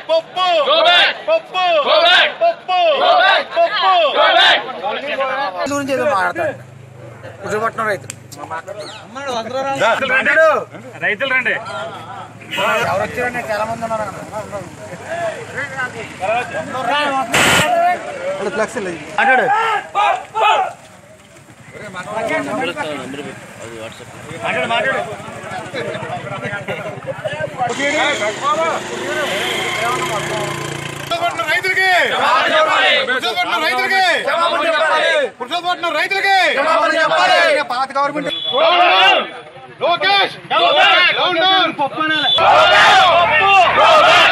పప్పు Go back. పప్పు Go back. పప్పు Go back. పప్పు Go back. రైతుల గురించి ఏదో మాట్లాడతాడు కుదురుపట్నం రైతులు రైతులు రండి ఎవరు వచ్చారండి చాలా మంది ఉన్నారు మాట్లాడు మాట్లాడు మాట్లాడు పురుషోత్పట్నం రైతులకి పురుషోత్పట్నం రైతులకి పురుషోత్పట్నం రైతులకి పాత గవర్నమెంట్ లోకేష్ డౌన్ డౌన్ పప్పు అనాలి పప్పు